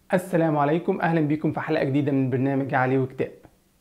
السلام عليكم اهلا بكم في حلقه جديده من برنامج علي وكتاب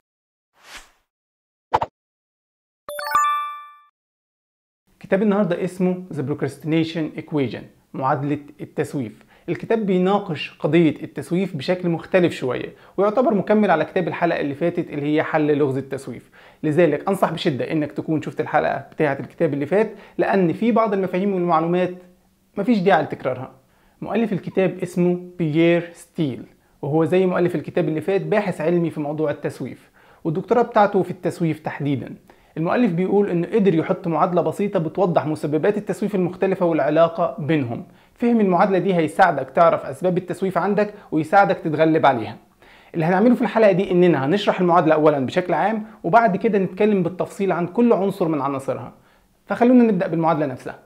كتاب النهارده اسمه The Procrastination Equation معادلة التسويف الكتاب بيناقش قضية التسويف بشكل مختلف شوية ويعتبر مكمل على كتاب الحلقة اللي فاتت اللي هي حل لغز التسويف لذلك أنصح بشدة إنك تكون شفت الحلقة بتاعة الكتاب اللي فات لأن في بعض المفاهيم والمعلومات مفيش داعي لتكرارها مؤلف الكتاب اسمه بيير ستيل وهو زي مؤلف الكتاب اللي فات باحث علمي في موضوع التسويف والدكتوراه بتاعته في التسويف تحديدا المؤلف بيقول انه قدر يحط معادله بسيطه بتوضح مسببات التسويف المختلفه والعلاقه بينهم فهم المعادله دي هيساعدك تعرف اسباب التسويف عندك ويساعدك تتغلب عليها اللي هنعمله في الحلقه دي اننا هنشرح المعادله اولا بشكل عام وبعد كده نتكلم بالتفصيل عن كل عنصر من عناصرها فخلونا نبدا بالمعادله نفسها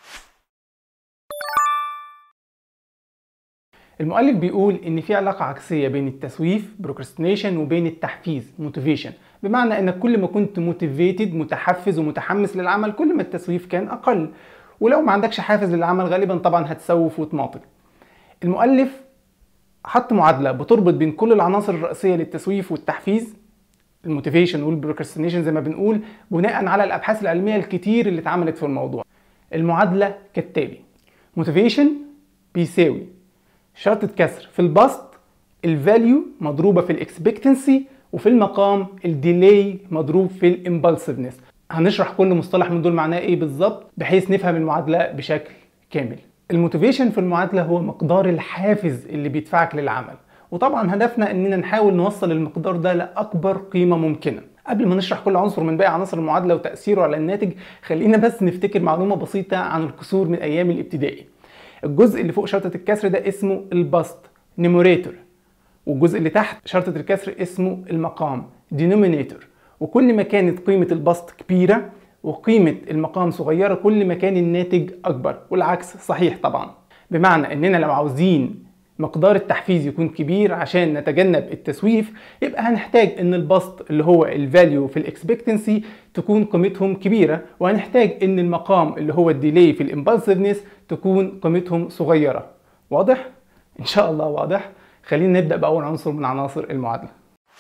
المؤلف بيقول ان في علاقه عكسيه بين التسويف بروكراستينيشن وبين التحفيز موتيفيشن بمعنى انك كل ما كنت موتيفيتد متحفز ومتحمس للعمل كل ما التسويف كان اقل ولو ما عندكش حافز للعمل غالبا طبعا هتسوف وتماطل المؤلف حط معادله بتربط بين كل العناصر الرئيسيه للتسويف والتحفيز الموتيفيشن والبروكراستينيشن زي ما بنقول بناء على الابحاث العلميه الكتير اللي اتعملت في الموضوع المعادله كالتالي موتيفيشن بيساوي شرطة كسر في البسط الفاليو مضروبة في الاكسبكتنسي وفي المقام الديلي مضروب في الامبالسيفنس هنشرح كل مصطلح من دول معناه ايه بالظبط بحيث نفهم المعادلة بشكل كامل الموتيفيشن في المعادلة هو مقدار الحافز اللي بيدفعك للعمل وطبعا هدفنا اننا نحاول نوصل المقدار ده لاكبر قيمة ممكنة قبل ما نشرح كل عنصر من باقي عناصر المعادلة وتأثيره على الناتج خلينا بس نفتكر معلومة بسيطة عن الكسور من ايام الابتدائي الجزء اللي فوق شرطة الكسر ده اسمه البسط نيموريتور والجزء اللي تحت شرطة الكسر اسمه المقام دينومينيتور وكل ما كانت قيمة البسط كبيرة وقيمة المقام صغيرة كل ما كان الناتج أكبر والعكس صحيح طبعا بمعنى إننا لو عاوزين مقدار التحفيز يكون كبير عشان نتجنب التسويف يبقى هنحتاج ان البسط اللي هو الفاليو في الاكسبكتنسي تكون قيمتهم كبيره وهنحتاج ان المقام اللي هو الديلي في الامبالسيفنس تكون قيمتهم صغيره واضح ان شاء الله واضح خلينا نبدا باول عنصر من عناصر المعادله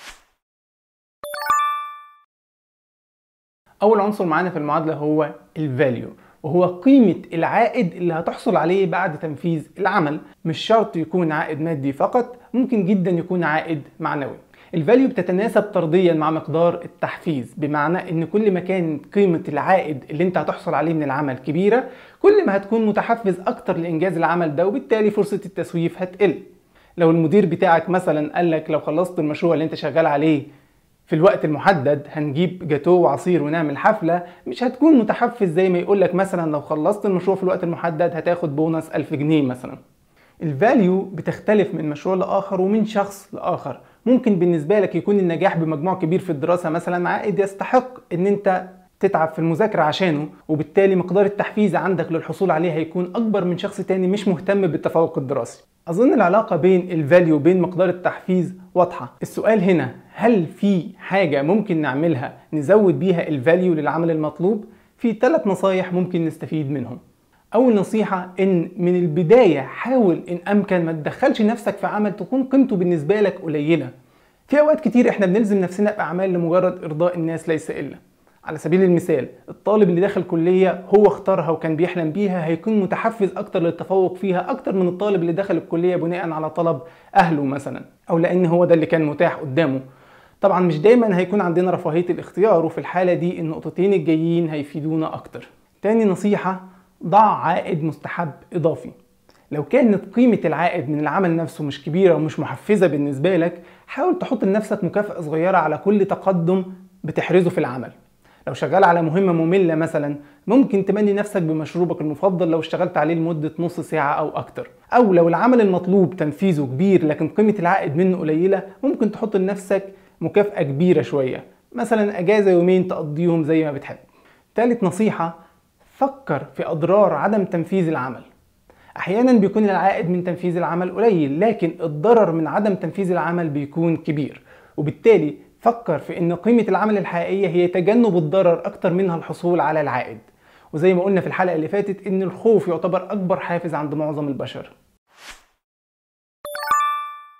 اول عنصر معانا في المعادله هو الفاليو وهو قيمة العائد اللي هتحصل عليه بعد تنفيذ العمل مش شرط يكون عائد مادي فقط ممكن جدا يكون عائد معنوي الفاليو بتتناسب طرديا مع مقدار التحفيز بمعنى ان كل ما كانت قيمة العائد اللي انت هتحصل عليه من العمل كبيرة كل ما هتكون متحفز اكتر لانجاز العمل ده وبالتالي فرصة التسويف هتقل لو المدير بتاعك مثلا قال لك لو خلصت المشروع اللي انت شغال عليه في الوقت المحدد هنجيب جاتوه وعصير ونعمل حفلة مش هتكون متحفز زي ما يقولك مثلا لو خلصت المشروع في الوقت المحدد هتاخد بونص 1000 جنيه مثلا الفاليو بتختلف من مشروع لآخر ومن شخص لآخر ممكن بالنسبة لك يكون النجاح بمجموع كبير في الدراسة مثلا عائد يستحق ان انت تتعب في المذاكرة عشانه وبالتالي مقدار التحفيز عندك للحصول عليه هيكون أكبر من شخص تاني مش مهتم بالتفوق الدراسي أظن العلاقة بين الفاليو وبين مقدار التحفيز واضحة السؤال هنا هل في حاجة ممكن نعملها نزود بيها الفاليو للعمل المطلوب؟ في ثلاث نصايح ممكن نستفيد منهم أول نصيحة إن من البداية حاول إن أمكن ما تدخلش نفسك في عمل تكون قيمته بالنسبة لك قليلة في أوقات كتير إحنا بنلزم نفسنا بأعمال لمجرد إرضاء الناس ليس إلا على سبيل المثال الطالب اللي داخل كلية هو اختارها وكان بيحلم بيها هيكون متحفز أكتر للتفوق فيها أكتر من الطالب اللي دخل الكلية بناء على طلب أهله مثلا أو لأن هو ده اللي كان متاح قدامه طبعا مش دايما هيكون عندنا رفاهية الاختيار وفي الحالة دي النقطتين الجايين هيفيدونا أكتر تاني نصيحة ضع عائد مستحب إضافي لو كانت قيمة العائد من العمل نفسه مش كبيرة ومش محفزة بالنسبة لك حاول تحط لنفسك مكافأة صغيرة على كل تقدم بتحرزه في العمل لو شغال على مهمة مملة مثلا ممكن تمني نفسك بمشروبك المفضل لو اشتغلت عليه لمدة نص ساعة أو أكتر أو لو العمل المطلوب تنفيذه كبير لكن قيمة العائد منه قليلة ممكن تحط لنفسك مكافأة كبيرة شوية مثلا أجازة يومين تقضيهم زي ما بتحب تالت نصيحة فكر في أضرار عدم تنفيذ العمل أحيانا بيكون العائد من تنفيذ العمل قليل لكن الضرر من عدم تنفيذ العمل بيكون كبير وبالتالي فكر في ان قيمة العمل الحقيقية هي تجنب الضرر اكتر منها الحصول على العائد وزي ما قلنا في الحلقة اللي فاتت ان الخوف يعتبر اكبر حافز عند معظم البشر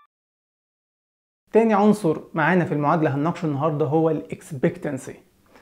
تاني عنصر معانا في المعادلة هنناقشه النهاردة هو الاكسبكتنسي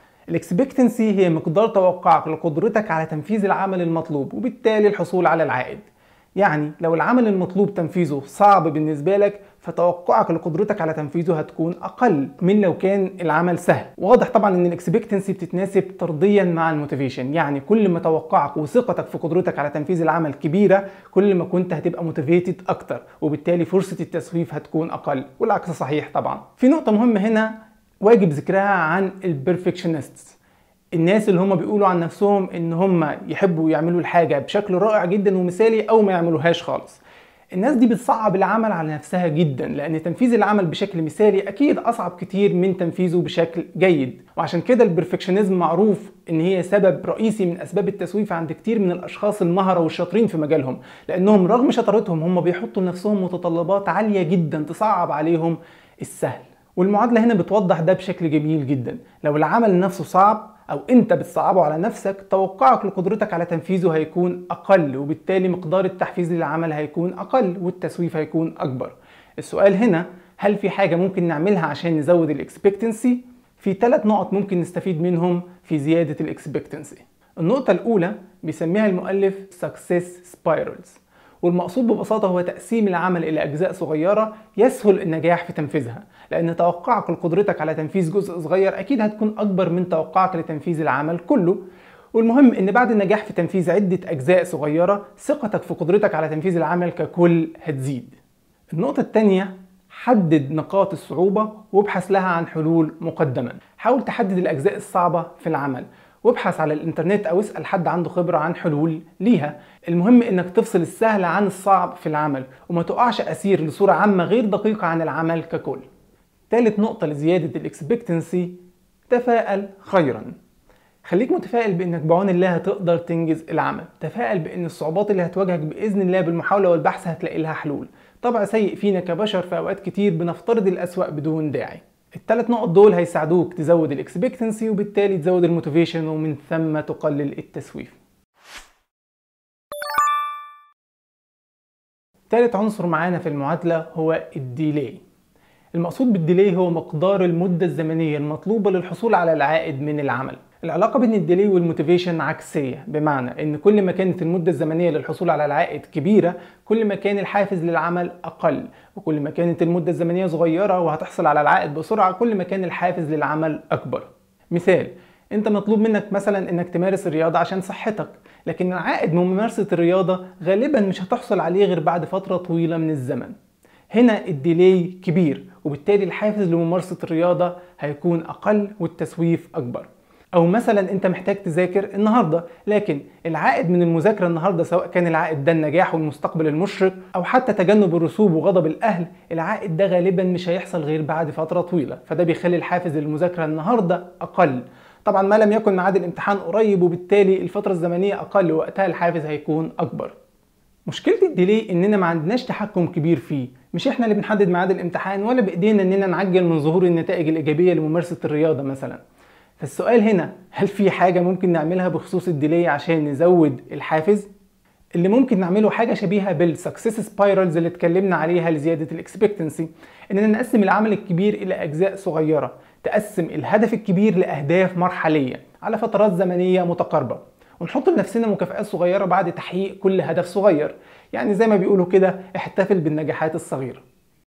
الاكسبكتنسي هي مقدار توقعك لقدرتك على تنفيذ العمل المطلوب وبالتالي الحصول على العائد يعني لو العمل المطلوب تنفيذه صعب بالنسبة لك فتوقعك لقدرتك على تنفيذه هتكون اقل من لو كان العمل سهل واضح طبعا ان الاكسبكتنسي بتتناسب طرديا مع الموتيفيشن يعني كل ما توقعك وثقتك في قدرتك على تنفيذ العمل كبيره كل ما كنت هتبقى موتيفيتد اكتر وبالتالي فرصه التسويف هتكون اقل والعكس صحيح طبعا في نقطه مهمه هنا واجب ذكرها عن البرفكشنستس الناس اللي هم بيقولوا عن نفسهم ان هم يحبوا يعملوا الحاجه بشكل رائع جدا ومثالي او ما يعملوهاش خالص الناس دي بتصعب العمل على نفسها جدا لان تنفيذ العمل بشكل مثالي اكيد اصعب كتير من تنفيذه بشكل جيد وعشان كده البرفكشنزم معروف ان هي سبب رئيسي من اسباب التسويف عند كتير من الاشخاص المهره والشاطرين في مجالهم لانهم رغم شطارتهم هم بيحطوا لنفسهم متطلبات عاليه جدا تصعب عليهم السهل والمعادله هنا بتوضح ده بشكل جميل جدا لو العمل نفسه صعب او انت بتصعبه على نفسك توقعك لقدرتك على تنفيذه هيكون اقل وبالتالي مقدار التحفيز للعمل هيكون اقل والتسويف هيكون اكبر السؤال هنا هل في حاجة ممكن نعملها عشان نزود الاكسبكتنسي؟ في ثلاث نقط ممكن نستفيد منهم في زيادة الاكسبكتنسي النقطة الأولى بيسميها المؤلف success spirals والمقصود ببساطة هو تقسيم العمل إلى أجزاء صغيرة يسهل النجاح في تنفيذها لأن توقعك لقدرتك على تنفيذ جزء صغير أكيد هتكون أكبر من توقعك لتنفيذ العمل كله والمهم ان بعد النجاح في تنفيذ عدة اجزاء صغيرة ثقتك في قدرتك على تنفيذ العمل ككل هتزيد النقطة الثانية حدد نقاط الصعوبة وابحث لها عن حلول مقدما حاول تحدد الأجزاء الصعبة في العمل وابحث على الانترنت او اسال حد عنده خبره عن حلول ليها المهم انك تفصل السهل عن الصعب في العمل وما تقعش اسير لصوره عامه غير دقيقه عن العمل ككل ثالث نقطه لزياده الاكسبكتنسي تفائل خيرا خليك متفائل بانك بعون الله هتقدر تنجز العمل تفائل بان الصعوبات اللي هتواجهك باذن الله بالمحاوله والبحث هتلاقي لها حلول طبع سيء فينا كبشر في اوقات كتير بنفترض الاسوأ بدون داعي الثلاث نقط دول هيساعدوك تزود الاكسبكتنسي وبالتالي تزود الموتيفيشن ومن ثم تقلل التسويف ثالث عنصر معانا في المعادلة هو الديلي المقصود بالديلي هو مقدار المدة الزمنية المطلوبة للحصول على العائد من العمل العلاقة بين الديلي والموتيفيشن عكسية بمعنى ان كل ما كانت المدة الزمنية للحصول على العائد كبيرة كل ما كان الحافز للعمل اقل وكل ما كانت المدة الزمنية صغيرة وهتحصل على العائد بسرعة كل ما كان الحافز للعمل اكبر مثال انت مطلوب منك مثلا انك تمارس الرياضة عشان صحتك لكن العائد من ممارسة الرياضة غالبا مش هتحصل عليه غير بعد فترة طويلة من الزمن هنا الديلي كبير وبالتالي الحافز لممارسة الرياضة هيكون أقل والتسويف أكبر او مثلا انت محتاج تذاكر النهارده لكن العائد من المذاكره النهارده سواء كان العائد ده النجاح والمستقبل المشرق او حتى تجنب الرسوب وغضب الاهل العائد ده غالبا مش هيحصل غير بعد فتره طويله فده بيخلي الحافز للمذاكره النهارده اقل طبعا ما لم يكن ميعاد الامتحان قريب وبالتالي الفتره الزمنيه اقل وقتها الحافز هيكون اكبر مشكله الديلي اننا ما عندناش تحكم كبير فيه مش احنا اللي بنحدد ميعاد الامتحان ولا بايدينا اننا نعجل من ظهور النتائج الايجابيه لممارسه الرياضه مثلا فالسؤال هنا هل في حاجة ممكن نعملها بخصوص الديلي عشان نزود الحافز؟ اللي ممكن نعمله حاجة شبيهة بالسكسس سبايرالز اللي اتكلمنا عليها لزيادة الاكسبكتنسي اننا نقسم العمل الكبير الى اجزاء صغيرة تقسم الهدف الكبير لاهداف مرحلية على فترات زمنية متقاربة ونحط لنفسنا مكافآت صغيرة بعد تحقيق كل هدف صغير يعني زي ما بيقولوا كده احتفل بالنجاحات الصغيرة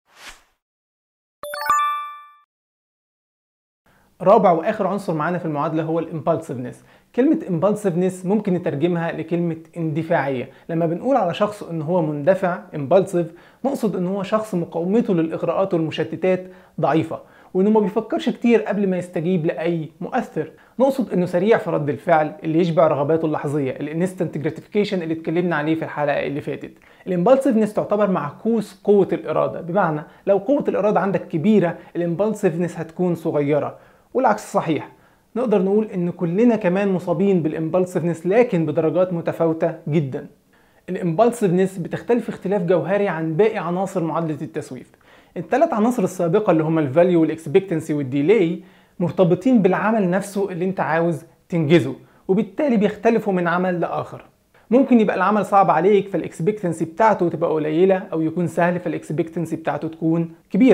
رابع واخر عنصر معانا في المعادله هو الامبالسيفنس كلمة امبالسيفنس ممكن نترجمها لكلمة اندفاعية لما بنقول على شخص ان هو مندفع امبالسيف نقصد ان هو شخص مقاومته للاغراءات والمشتتات ضعيفة وانه ما بيفكرش كتير قبل ما يستجيب لاي مؤثر نقصد انه سريع في رد الفعل اللي يشبع رغباته اللحظيه الانستنت جراتيفيكيشن اللي اتكلمنا عليه في الحلقه اللي فاتت الامبالسيفنس تعتبر معكوس قوه الاراده بمعنى لو قوه الاراده عندك كبيره الامبالسيفنس هتكون صغيره والعكس صحيح نقدر نقول ان كلنا كمان مصابين بالامبالسيفنس لكن بدرجات متفاوته جدا الامبالسيفنس بتختلف اختلاف جوهري عن باقي عناصر معادله التسويف الثلاث عناصر السابقه اللي هما الفاليو والاكسبكتنسي والديلي مرتبطين بالعمل نفسه اللي انت عاوز تنجزه وبالتالي بيختلفوا من عمل لاخر ممكن يبقى العمل صعب عليك فالاكسبكتنسي بتاعته تبقى قليله او يكون سهل فالاكسبكتنسي بتاعته تكون كبيره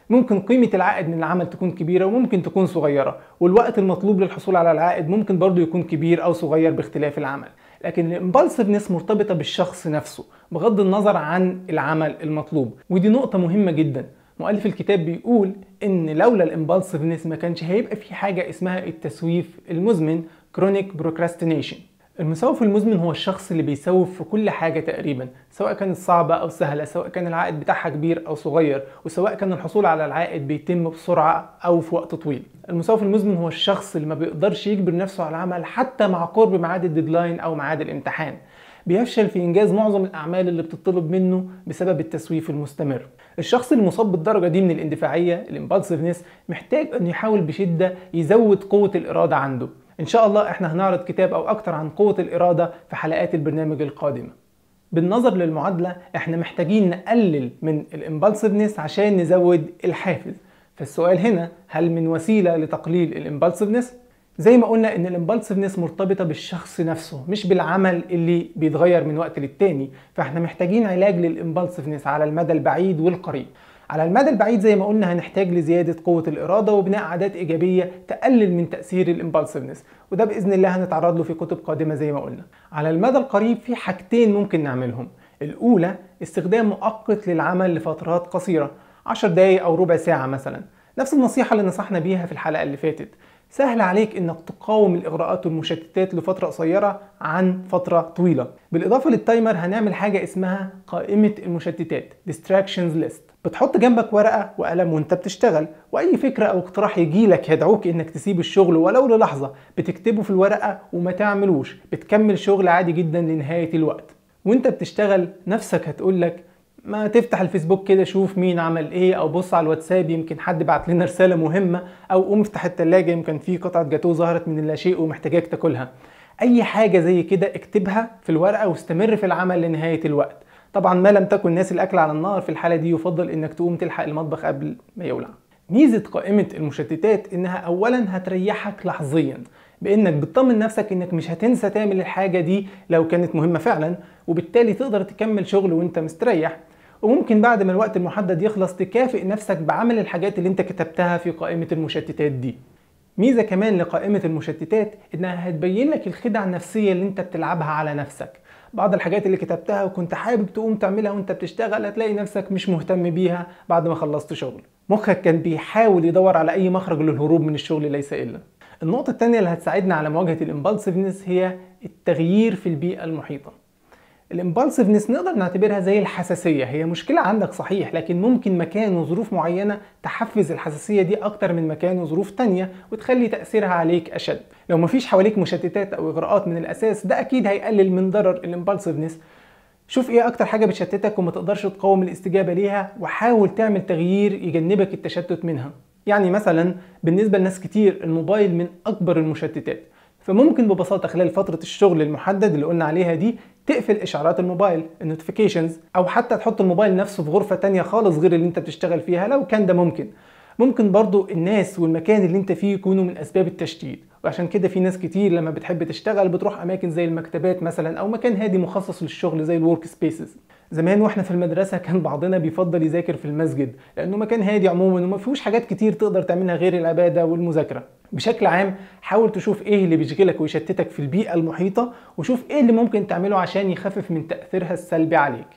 ممكن قيمة العائد من العمل تكون كبيرة وممكن تكون صغيرة والوقت المطلوب للحصول على العائد ممكن برضو يكون كبير أو صغير باختلاف العمل لكن الامبالسفنس مرتبطة بالشخص نفسه بغض النظر عن العمل المطلوب ودي نقطة مهمة جدا مؤلف الكتاب بيقول ان لولا الامبالسفنس ما كانش هيبقى في حاجة اسمها التسويف المزمن chronic procrastination المسوف المزمن هو الشخص اللي بيسوف في كل حاجة تقريبا سواء كانت صعبة أو سهلة سواء كان العائد بتاعها كبير أو صغير وسواء كان الحصول على العائد بيتم بسرعة أو في وقت طويل المسوف المزمن هو الشخص اللي ما بيقدرش يجبر نفسه على العمل حتى مع قرب ميعاد الديدلاين أو ميعاد الامتحان بيفشل في انجاز معظم الاعمال اللي بتطلب منه بسبب التسويف المستمر الشخص المصاب بالدرجه دي من الاندفاعيه الامبالسيفنس محتاج انه يحاول بشده يزود قوه الاراده عنده ان شاء الله احنا هنعرض كتاب او اكتر عن قوه الاراده في حلقات البرنامج القادمه بالنظر للمعادله احنا محتاجين نقلل من الامبالسيفنس عشان نزود الحافز فالسؤال هنا هل من وسيله لتقليل الامبالسيفنس زي ما قلنا ان الامبالسيفنس مرتبطه بالشخص نفسه مش بالعمل اللي بيتغير من وقت للتاني فاحنا محتاجين علاج للامبالسيفنس على المدى البعيد والقريب على المدى البعيد زي ما قلنا هنحتاج لزيادة قوة الإرادة وبناء عادات إيجابية تقلل من تأثير الإمبالسيفنس وده بإذن الله هنتعرض له في كتب قادمة زي ما قلنا على المدى القريب في حاجتين ممكن نعملهم الأولى استخدام مؤقت للعمل لفترات قصيرة 10 دقايق أو ربع ساعة مثلا نفس النصيحة اللي نصحنا بيها في الحلقة اللي فاتت سهل عليك انك تقاوم الاغراءات والمشتتات لفتره قصيره عن فتره طويله بالاضافه للتايمر هنعمل حاجه اسمها قائمه المشتتات distractions list بتحط جنبك ورقه وقلم وانت بتشتغل واي فكره او اقتراح يجيلك يدعوك انك تسيب الشغل ولو للحظه بتكتبه في الورقه وما تعملوش بتكمل شغل عادي جدا لنهايه الوقت وانت بتشتغل نفسك هتقولك ما تفتح الفيسبوك كده شوف مين عمل ايه او بص على الواتساب يمكن حد بعت لنا رساله مهمه او قوم افتح التلاجة يمكن في قطعه جاتوه ظهرت من اللاشيء ومحتاجاك تاكلها اي حاجه زي كده اكتبها في الورقه واستمر في العمل لنهايه الوقت طبعا ما لم تكن ناس الاكل على النار في الحاله دي يفضل انك تقوم تلحق المطبخ قبل ما يولع ميزه قائمه المشتتات انها اولا هتريحك لحظيا بانك بتطمن نفسك انك مش هتنسى تعمل الحاجه دي لو كانت مهمه فعلا وبالتالي تقدر تكمل شغل وانت مستريح وممكن بعد ما الوقت المحدد يخلص تكافئ نفسك بعمل الحاجات اللي انت كتبتها في قائمة المشتتات دي ميزة كمان لقائمة المشتتات انها هتبين لك الخدع النفسية اللي انت بتلعبها على نفسك بعض الحاجات اللي كتبتها وكنت حابب تقوم تعملها وانت بتشتغل هتلاقي نفسك مش مهتم بيها بعد ما خلصت شغل مخك كان بيحاول يدور على اي مخرج للهروب من الشغل ليس الا النقطة الثانية اللي هتساعدنا على مواجهة الامبالسيفنس هي التغيير في البيئة المحيطة الامبالسيفنس نقدر نعتبرها زي الحساسية هي مشكلة عندك صحيح لكن ممكن مكان وظروف معينة تحفز الحساسية دي أكتر من مكان وظروف تانية وتخلي تأثيرها عليك أشد لو مفيش حواليك مشتتات أو إغراءات من الأساس ده أكيد هيقلل من ضرر الامبالسيفنس شوف ايه اكتر حاجة بتشتتك وما تقدرش تقاوم الاستجابة ليها وحاول تعمل تغيير يجنبك التشتت منها يعني مثلا بالنسبة لناس كتير الموبايل من اكبر المشتتات فممكن ببساطة خلال فترة الشغل المحدد اللي قلنا عليها دي تقفل اشعارات الموبايل النوتيفيكيشنز او حتى تحط الموبايل نفسه في غرفة تانية خالص غير اللي انت بتشتغل فيها لو كان ده ممكن ممكن برضو الناس والمكان اللي انت فيه يكونوا من اسباب التشتيت وعشان كده في ناس كتير لما بتحب تشتغل بتروح اماكن زي المكتبات مثلا او مكان هادي مخصص للشغل زي الورك سبيسز زمان واحنا في المدرسة كان بعضنا بيفضل يذاكر في المسجد لأنه مكان هادي عموما وما فيهوش حاجات كتير تقدر تعملها غير العبادة والمذاكرة بشكل عام حاول تشوف ايه اللي بيشغلك ويشتتك في البيئة المحيطة وشوف ايه اللي ممكن تعمله عشان يخفف من تأثيرها السلبي عليك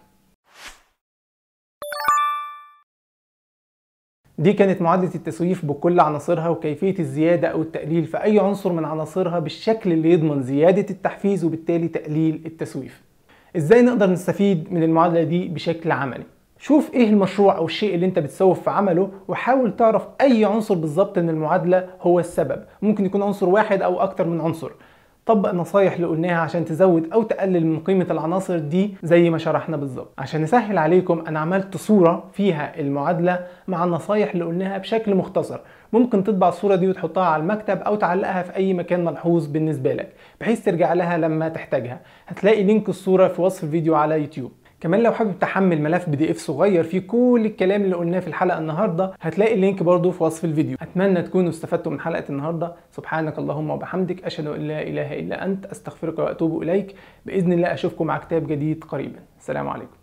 دي كانت معادلة التسويف بكل عناصرها وكيفية الزيادة أو التقليل في أي عنصر من عناصرها بالشكل اللي يضمن زيادة التحفيز وبالتالي تقليل التسويف ازاي نقدر نستفيد من المعادله دي بشكل عملي شوف ايه المشروع او الشيء اللي انت بتسوف في عمله وحاول تعرف اي عنصر بالظبط من المعادله هو السبب ممكن يكون عنصر واحد او اكتر من عنصر طبق النصايح اللي قلناها عشان تزود او تقلل من قيمه العناصر دي زي ما شرحنا بالظبط عشان نسهل عليكم انا عملت صوره فيها المعادله مع النصايح اللي قلناها بشكل مختصر ممكن تطبع الصوره دي وتحطها على المكتب او تعلقها في اي مكان ملحوظ بالنسبه لك بحيث ترجع لها لما تحتاجها هتلاقي لينك الصوره في وصف الفيديو على يوتيوب كمان لو حابب تحمل ملف بي دي اف صغير فيه كل الكلام اللي قلناه في الحلقه النهارده هتلاقي اللينك برضو في وصف الفيديو اتمنى تكونوا استفدتوا من حلقه النهارده سبحانك اللهم وبحمدك اشهد ان لا اله الا انت استغفرك واتوب اليك باذن الله اشوفكم مع كتاب جديد قريبا السلام عليكم